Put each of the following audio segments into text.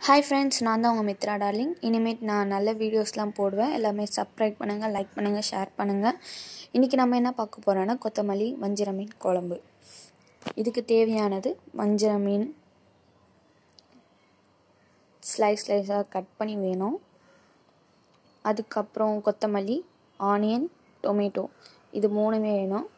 hi friends நான் தான் உங்கள் மித்ரா டார்லிங் இனிமேட் நான் நல்ல வீடியோஸ்லாம் போடுவேன் எல்லாமே சப்ஸ்கிரைப் பண்ணுங்கள் லைக் பண்ணுங்கள் ஷேர் பண்ணுங்கள் இன்றைக்கி நம்ம என்ன பார்க்க போகிறோன்னா கொத்தமல்லி வஞ்சிர மீன் குழம்பு இதுக்கு தேவையானது வஞ்சிர மீன் ஸ்லைஸ் ஸ்லைஸாக கட் பண்ணி வேணும் அதுக்கப்புறம் கொத்தமல்லி ஆனியன் டொமேட்டோ இது மூணுமே வேணும்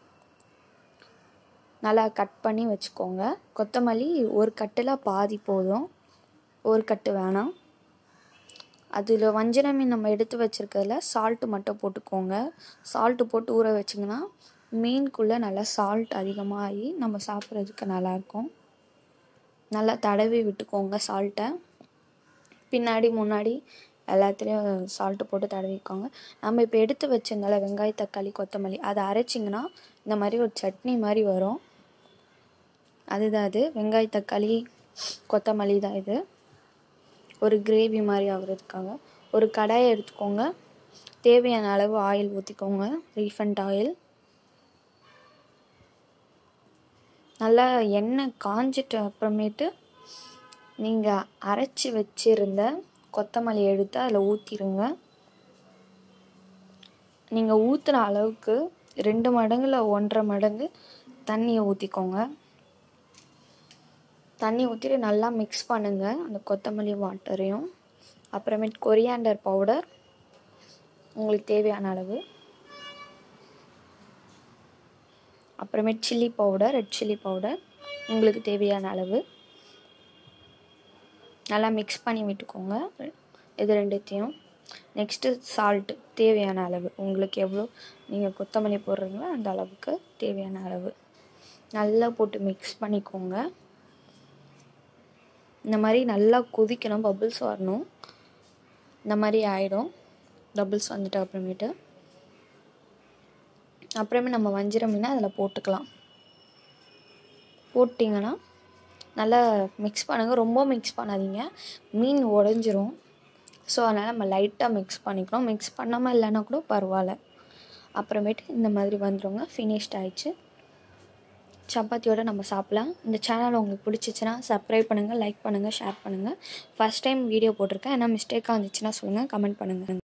நல்லா கட் பண்ணி வச்சுக்கோங்க கொத்தமல்லி ஒரு கட்டில் பாதி போதும் ஒரு கட்டு வேணாம் அதில் வஞ்சிர மீன் நம்ம எடுத்து வச்சுருக்கிறதுல சால்ட்டு மட்டும் போட்டுக்கோங்க சால்ட்டு போட்டு ஊற வச்சிங்கன்னா மீனுக்குள்ளே நல்லா சால்ட் அதிகமாகி நம்ம சாப்பிட்றதுக்கு நல்லாயிருக்கும் நல்லா தடவி விட்டுக்கோங்க சால்ட்டை பின்னாடி முன்னாடி எல்லாத்துலேயும் சால்ட்டு போட்டு தடவிக்கோங்க நம்ம இப்போ எடுத்து வச்சிருந்தால வெங்காய தக்காளி கொத்தமல்லி அதை அரைச்சிங்கன்னா இந்த மாதிரி ஒரு சட்னி மாதிரி வரும் அதுதான் அது வெங்காய தக்காளி கொத்தமல்லி தான் இது ஒரு கிரேவி மாதிரி ஆகுறதுக்காக ஒரு கடாயை எடுத்துக்கோங்க தேவையான அளவு ஆயில் ஊற்றிக்கோங்க ரீஃபண்ட் ஆயில் நல்லா எண்ணெய் காஞ்சிட்ட அப்புறமேட்டு நீங்கள் அரைச்சி வச்சிருந்த கொத்தமல்லி எடுத்து அதில் ஊற்றிடுங்க நீங்கள் ஊற்றுன அளவுக்கு ரெண்டு மடங்குல ஒன்றரை மடங்கு தண்ணியை ஊற்றிக்கோங்க தண்ணி ஊற்றிட்டு நல்லா மிக்ஸ் பண்ணுங்கள் அந்த கொத்தமல்லி வாட்டரையும் அப்புறமேட்டு கொரியாண்டர் பவுடர் உங்களுக்கு தேவையான அளவு அப்புறமேட்டு chilli powder red chilli powder உங்களுக்கு தேவையான அளவு நல்லா மிக்ஸ் பண்ணி விட்டுக்கோங்க இது ரெண்டுத்தையும் நெக்ஸ்ட்டு சால்ட்டு தேவையான அளவு உங்களுக்கு எவ்வளோ நீங்கள் கொத்தமல்லி போடுறீங்களோ அந்த அளவுக்கு தேவையான அளவு நல்லா போட்டு மிக்ஸ் பண்ணிக்கோங்க இந்த மாதிரி நல்லா கொதிக்கணும் பபுள்ஸ் வரணும் இந்த மாதிரி ஆகிடும் பபுள்ஸ் வந்துட்டு அப்புறமேட்டு அப்புறமே நம்ம வஞ்சிர மீனை அதில் போட்டுக்கலாம் போட்டிங்கன்னா நல்லா மிக்ஸ் பண்ணுங்கள் ரொம்ப மிக்ஸ் பண்ணாதீங்க மீன் உடஞ்சிரும் ஸோ அதனால் நம்ம லைட்டாக மிக்ஸ் பண்ணிக்கணும் மிக்ஸ் பண்ணாமல் இல்லைன்னா கூட பரவாயில்ல அப்புறமேட்டு இந்த மாதிரி வந்துடுங்க ஃபினிஷ்ட் ஆயிடுச்சு சப்பாத்தியோடு நம்ம சாப்பிட்லாம் இந்த சேனல் உங்களுக்கு பிடிச்சிச்சின்னா சப்ஸ்கிரைப் பண்ணுங்கள் லைக் பண்ணுங்கள் ஷேர் பண்ணுங்கள் ஃபஸ்ட் டைம் வீடியோ போட்டிருக்கேன் ஏன்னா மிஸ்டேக்காக இருந்துச்சுன்னா சொல்லுங்கள் கமெண்ட் பண்ணுங்கள்